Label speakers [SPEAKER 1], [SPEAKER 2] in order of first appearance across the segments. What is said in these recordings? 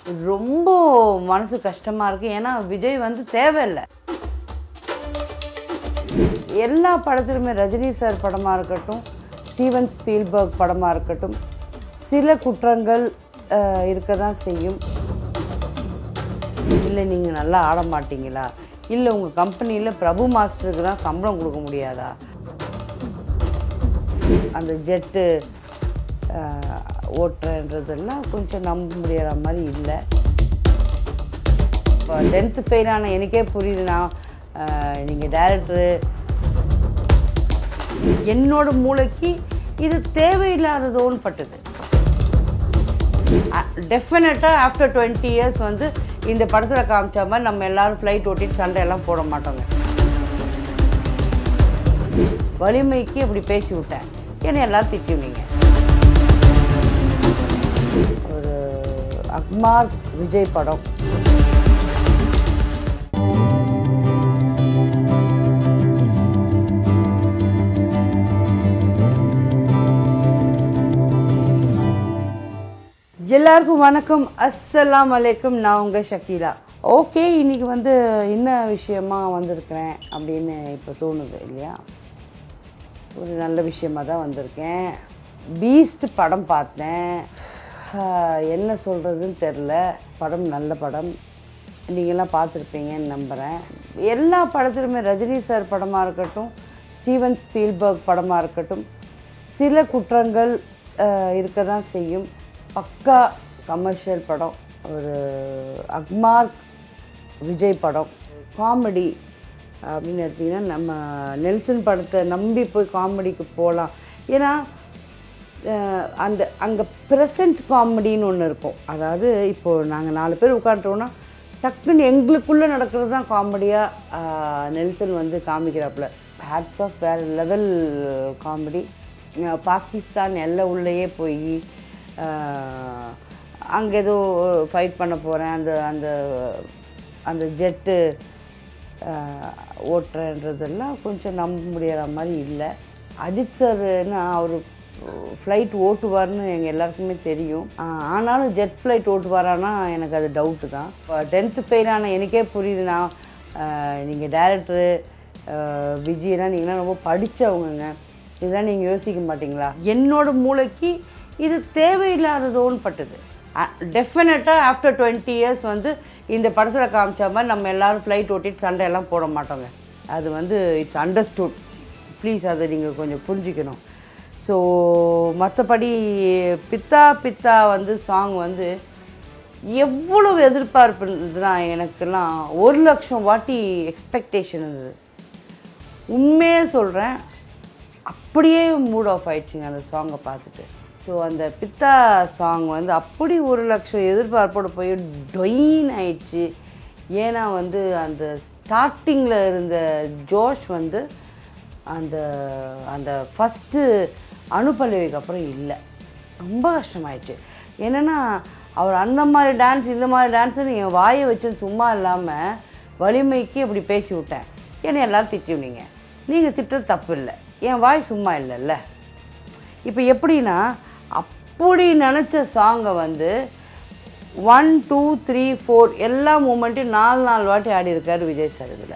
[SPEAKER 1] ரொம்ப மனசு கஷ்டமாக இருக்குது ஏன்னா விஜய் வந்து தேவையில்லை எல்லா படத்துலையுமே ரஜினி சார் படமாக இருக்கட்டும் ஸ்டீவன் ஸ்பீல்பர்க் படமாக இருக்கட்டும் சில குற்றங்கள் அஹ், இருக்க தான் செய்யும் இல்லை நீங்கள் நல்லா ஆட மாட்டீங்களா இல்லை உங்கள் கம்பெனியில் பிரபு மாஸ்டருக்கு தான் சம்பளம் கொடுக்க முடியாதா அந்த ஜெட்டு ஓட்டுறன்றதெல்லாம் கொஞ்சம் நம்ப முடியாத மாதிரி இல்லை இப்போ டென்த்து ஃபெயிலான எனக்கே புரியுதுண்ணா நீங்கள் டேரக்டரு என்னோட மூளைக்கு இது தேவையில்லாததோன்னு பட்டது டெஃபினட்டாக ஆஃப்டர் டுவெண்ட்டி இயர்ஸ் வந்து இந்த படத்தில் காமிச்ச மாதிரி நம்ம எல்லாரும் ஃப்ளைட் ஓட்டிட்டு சண்டை எல்லாம் போட மாட்டோங்க வலிமைக்கு அப்படி பேசி விட்டேன் என்னை எல்லாம் திட்டினீங்க ஒரு அக்மார் விஜய் படம் எல்லாருக்கும் வணக்கம் அஸ்ஸலாம் அலைக்கும் நான் உங்கள் ஷக்கீலா ஓகே இன்னைக்கு வந்து என்ன விஷயமா வந்திருக்கிறேன் அப்படின்னு இப்போ தோணுது இல்லையா ஒரு நல்ல விஷயமா தான் வந்திருக்கேன் பீஸ்ட் படம் பார்த்தேன் ஆஹ், என்ன சொல்கிறதுன்னு தெரில படம் நல்ல படம் நீங்களாம் பார்த்துருப்பீங்கன்னு நம்புகிறேன் எல்லா படத்துலையுமே ரஜினி சார் படமாக இருக்கட்டும் ஸ்டீவன் ஸ்பீல்பர்க் படமாக இருக்கட்டும் சில குற்றங்கள் ஆஹ், இருக்க தான் செய்யும் பக்கா கமர்ஷியல் படம் ஒரு அக்மார்க் விஜய் படம் காமெடி அப்படின்னு எடுத்திங்கன்னா நம்ம நெல்சன் படத்தை நம்பி போய் காமெடிக்கு போகலாம் ஏன்னா அஹ், அந்த அங்கே ப்ரெசன்ட் காமெடின்னு ஒன்று இருக்கும் அதாவது இப்போது நாங்கள் நாலு பேர் உட்காந்துட்டோன்னா டக்குன்னு எங்களுக்குள்ளே நடக்கிறது தான் காமெடியாக நெல்சன் வந்து காமிக்கிறாப்புல ஹேட்ஸ் ஆஃப் வேறு லெவல் காமெடி பாகிஸ்தான் எல்லை உள்ளேயே போய் அங்கே ஏதோ ஃபைட் பண்ண போகிறேன் அந்த அந்த அந்த ஜெட்டு ஓட்டுறன்றதெல்லாம் கொஞ்சம் நம்ப முடியாத மாதிரி இல்லை அஜித் சார்னா அவர் ஃப்ளைட் ஓட்டுவார்னு எங்கள் எல்லாருக்குமே தெரியும் ஆஹ் ஆனாலும் ஜெட் ஃப்ளைட் ஓட்டுவாரானா எனக்கு அது டவுட்டு தான் இப்போ டென்த்து ஃபெயிலான எனக்கே புரியுதுண்ணா நீங்கள் டேரக்டரு விஜயெல்லாம் நீங்களாம் ரொம்ப படித்தவங்கங்க இதெல்லாம் நீங்கள் யோசிக்க மாட்டீங்களா என்னோட மூளைக்கு இது தேவையில்லாததோன்னு பட்டது டெஃபினட்டாக ஆஃப்டர் டுவெண்ட்டி இயர்ஸ் வந்து இந்த படத்தில் காமிச்ச மாதிரி நம்ம எல்லாரும் ஃப்ளைட் ஓட்டிட்டு சண்டை எல்லாம் போட மாட்டோங்க அது வந்து இட்ஸ் அண்டர்ஸ்டுட் ப்ளீஸ் அதை நீங்கள் கொஞ்சம் புரிஞ்சுக்கணும் ஸோ மற்றபடி பித்தா பித்தா வந்து சாங் வந்து எவ்வளவு எதிர்பார்ப்பு இருந்ததுன்னா எனக்கெல்லாம் ஒரு லட்சம் வாட்டி எக்ஸ்பெக்டேஷன் இருந்தது உண்மையே சொல்கிறேன் அப்படியே மூட் ஆஃப் ஆயிடுச்சுங்க அந்த சாங்கை பார்த்துட்டு ஸோ அந்த பித்தா சாங் வந்து அப்படி ஒரு லட்சம் எதிர்பார்ப்போடு போய் டொயின் ஆயிடுச்சு ஏன்னா வந்து அந்த ஸ்டார்டிங்கில் இருந்த ஜோஷ் வந்து அந்த அந்த ஃபஸ்ட்டு அனுப்பல்லவிக்கு அப்புறம் இல்லை ரொம்ப கஷ்டமாயிடுச்சு என்னென்னா அவர் அந்த மாதிரி டான்ஸ் இந்த மாதிரி டான்ஸுன்னு என் வாயை வச்சு சும்மா இல்லாமல் வலிமைக்கு அப்படி பேசி விட்டேன் என்னை எல்லாம் திட்டினீங்க நீங்கள் திட்டுறது தப்பு இல்லை என் வாய் சும்மா இல்லைல்ல இப்போ எப்படின்னா அப்படி நினச்ச சாங்கை வந்து ஒன் டூ த்ரீ ஃபோர் எல்லா மூமெண்ட்டையும் நாலு நாலு வாட்டி ஆடி இருக்காரு விஜய் சார் இதில்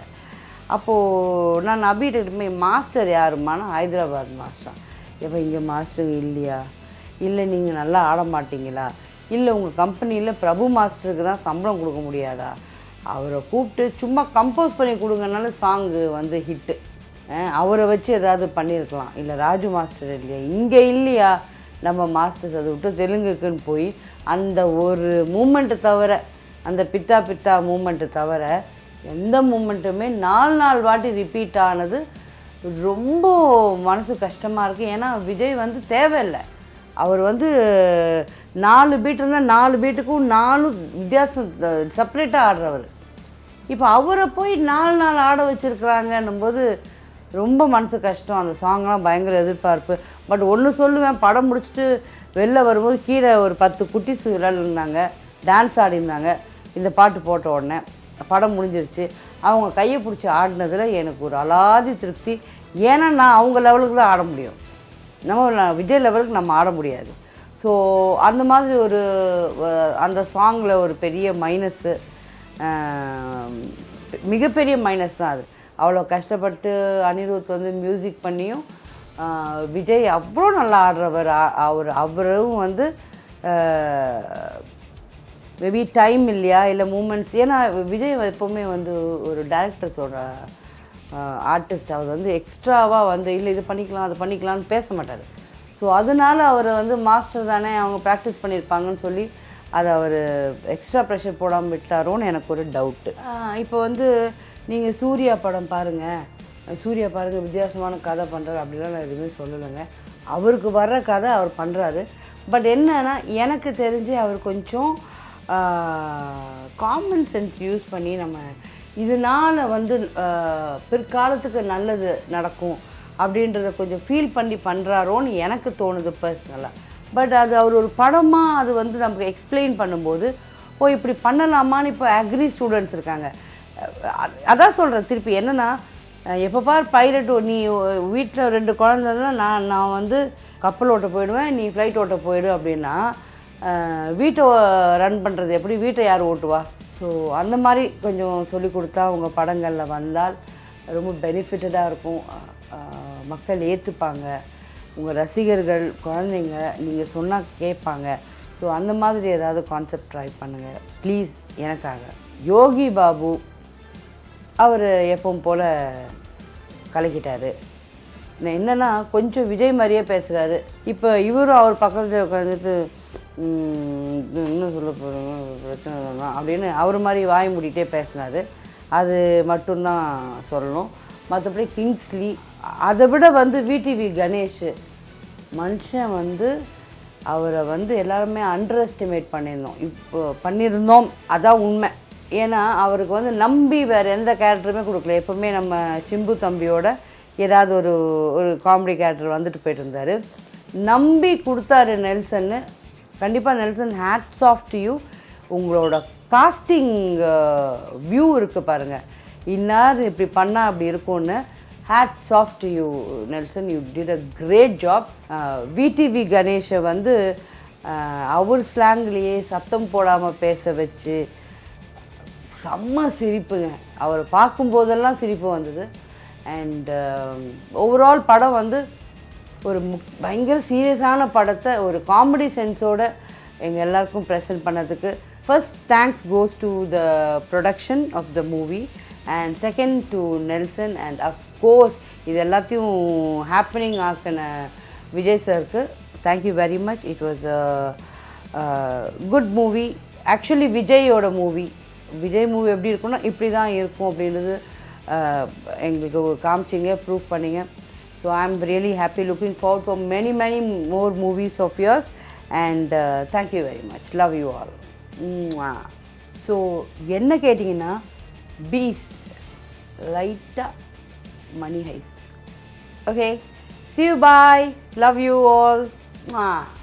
[SPEAKER 1] அப்போது நான் நபிகிட்ட போய் மாஸ்டர் யாருமானா ஹைதராபாத் மாஸ்டர் எப்போ இங்கே மாஸ்டர் இல்லையா இல்லை நீங்கள் நல்லா ஆட மாட்டீங்களா இல்லை உங்கள் கம்பெனியில் பிரபு மாஸ்டருக்கு தான் சம்பளம் கொடுக்க முடியாதா அவரை கூப்பிட்டு சும்மா கம்போஸ் பண்ணி கொடுங்கனால சாங்கு வந்து ஹிட்டு அவரை வச்சு ஏதாவது பண்ணியிருக்கலாம் இல்லை ராஜு மாஸ்டர் இல்லையா இங்கே இல்லையா நம்ம மாஸ்டர்ஸ் அதை விட்டு தெலுங்குக்குன்னு போய் அந்த ஒரு மூமெண்ட்டை தவிர அந்த பித்தா பித்தா மூமெண்ட்டை தவிர எந்த மூமெண்ட்டுமே நாலு நாலு வாட்டி ரிப்பீட் ஆனது ரொம்ப மனசு கஷ்டமாக இருக்குது ஏன்னா விஜய் வந்து தேவையில்லை அவர் வந்து நாலு பீட் இருந்தால் நாலு பீட்டுக்கும் நாலு வித்தியாசம் செப்பரேட்டாக ஆடுறவர் இப்போ அவரை போய் நாலு நாள் ஆட வச்சுருக்குறாங்கன்னும் போது ரொம்ப மனசு கஷ்டம் அந்த சாங்லாம் பயங்கர எதிர்பார்ப்பு பட் ஒன்று சொல்லுவேன் படம் முடிச்சுட்டு வெளில வரும்போது கீழே ஒரு பத்து குட்டிஸ் விளையாடுனாங்க டான்ஸ் ஆடிருந்தாங்க இந்த பாட்டு போட்ட உடனே படம் முடிஞ்சிருச்சு அவங்க கையை பிடிச்சி ஆடினதில் எனக்கு ஒரு அலாதி திருப்தி ஏன்னா நான் அவங்க லெவலுக்கு தான் ஆட முடியும் நம்ம நான் விஜய் லெவலுக்கு நம்ம ஆட முடியாது ஸோ அந்த மாதிரி ஒரு அஹ், அந்த சாங்கில் ஒரு பெரிய மைனஸ்ஸு மிகப்பெரிய மைனஸ் தான் அது அவ்வளோ கஷ்டப்பட்டு அனிருத் வந்து மியூசிக் பண்ணியும் ஆஹ், விஜய் அவ்வளோ நல்லா ஆடுறவர் ஆ- அவர் அவரும் வந்து மேபி டைம் இல்லையா இல்லை மூமெண்ட்ஸ் ஏன்னா விஜய் எப்போவுமே வந்து ஒரு டேரக்டர்ஸோட ஆர்டிஸ்ட் அவர் வந்து எக்ஸ்ட்ராவாக வந்து இல்லை இது பண்ணிக்கலாம் அது பண்ணிக்கலாம்னு பேச மாட்டார் ஸோ அதனால அவர் வந்து மாஸ்டர் தானே அவங்க ப்ராக்டிஸ் பண்ணியிருப்பாங்கன்னு சொல்லி அதை அவர் எக்ஸ்ட்ரா ப்ரெஷர் போடாமல் விட்டாரோன்னு எனக்கு ஒரு டவுட்டு இப்போ வந்து நீங்கள் சூர்யா படம் பாருங்கள் சூர்யா பாருங்கள் வித்தியாசமான கதை பண்ணுறாரு அப்படிலாம் நான் எதுவுமே சொல்லலைங்க அவருக்கு வர்ற கதை அவர் பண்ணுறாரு பட் என்னன்னா எனக்கு தெரிஞ்சு அவர் கொஞ்சம் காமன் சென்ஸ் யூஸ் பண்ணி நம்ம இதனால் வந்து ஆஹ், பிற்காலத்துக்கு நல்லது நடக்கும் அப்படின்றத கொஞ்சம் ஃபீல் பண்ணி பண்ணுறாரோன்னு எனக்கு தோணுது பர்சனலாக பட் அது அவர் ஒரு படமாக அது வந்து நமக்கு எக்ஸ்பிளைன் பண்ணும்போது ஓ இப்படி பண்ணலாமான்னு இப்போ அக்ரி ஸ்டூடெண்ட்ஸ் இருக்காங்க அஹ் அதான் சொல்கிறேன் திருப்பி என்னென்னா எப்போ பார் பைலட் நீ வீட்டில் ரெண்டு குழந்தைன்னா நான் நான் வந்து கப்பல் ஓட்ட போயிடுவேன் நீ ஃப்ளைட் ஓட்ட போயிடு அப்படின்னா அஹ் வீட்டை ரன் பண்ணுறது எப்படி வீட்டை யார் ஓட்டுவா ஸோ அந்த மாதிரி கொஞ்சம் சொல்லி கொடுத்தா உங்கள் படங்களில் வந்தால் ரொம்ப பெனிஃபிட்டடாக இருக்கும் அஹ் மக்கள் ஏற்றுப்பாங்க உங்கள் ரசிகர்கள் குழந்தைங்க நீங்கள் சொன்னால் கேட்பாங்க ஸோ அந்த மாதிரி ஏதாவது கான்செப்ட் ட்ரை பண்ணுங்கள் ப்ளீஸ் எனக்காக யோகி பாபு அவர் எப்பவும் போல் கலக்கிட்டாரு நான் என்னன்னா கொஞ்சம் விஜய் மாதிரியே பேசுகிறாரு இப்போ இவரும் அவர் பக்கத்தில் உட்காந்துட்டு இன்னும் சொல்ல போகிறோம் பிரச்சனை தான் அப்படின்னு அவர் மாதிரி வாய் மூடிட்டே பேசினாரு அது மட்டும்தான் சொல்லணும் மற்றபடி கிங்ஸ்லி அதை விட வந்து விடிவி கணேஷ் மனுஷன் வந்து அவரை வந்து எல்லாருமே அண்டர் எஸ்டிமேட் பண்ணியிருந்தோம் இப்போ பண்ணியிருந்தோம் அதான் உண்மை ஏன்னா அவருக்கு வந்து நம்பி வேறு எந்த கேரக்டருமே கொடுக்கல எப்பவுமே நம்ம சிம்பு தம்பியோட ஏதாவது ஒரு ஒரு காமெடி கேரக்டர் வந்துட்டு போயிட்டு இருந்தார் நம்பி கொடுத்தாரு நெல்சன்னு கண்டிப்பாக Nelson hats off to you உங்களோட காஸ்டிங் வியூ இருக்குது பாருங்கள் இன்னார் இப்படி பண்ணால் அப்படி இருக்கும்னு hats off to you Nelson you did a great job VTV கணேஷை வந்து அஹ், அவர் ஸ்லாங்லேயே சத்தம் போடாமல் பேச வச்சு செம்ம சிரிப்புங்க அவர் பார்க்கும்போதெல்லாம் சிரிப்பு வந்தது அண்ட் ஓவரால் படம் வந்து ஒரு முக் பயங்கர சீரியஸான படத்தை ஒரு காமெடி சென்ஸோட எங்கள் எல்லாருக்கும் ப்ரெசென்ட் பண்ணதுக்கு first thanks goes to the production of the movie and second to Nelson and of course இது எல்லாத்தையும் ஹேப்பனிங் ஆக்கின விஜய் சாருக்கு thank you very much it was good movie actually விஜயோட மூவி விஜய் மூவி எப்படி இருக்கும்னா இப்படி தான் இருக்கும் அப்படின்றது uh, எங்களுக்கு காமிச்சிங்க ப்ரூவ் பண்ணீங்க so I am really happy looking forward for many many more movies of yours and thank you very much love you all so என்ன கேட்டிங்கன்னா பீஸ்ட் லைட்டாக Money Heist okay see you bye love you all Mwah.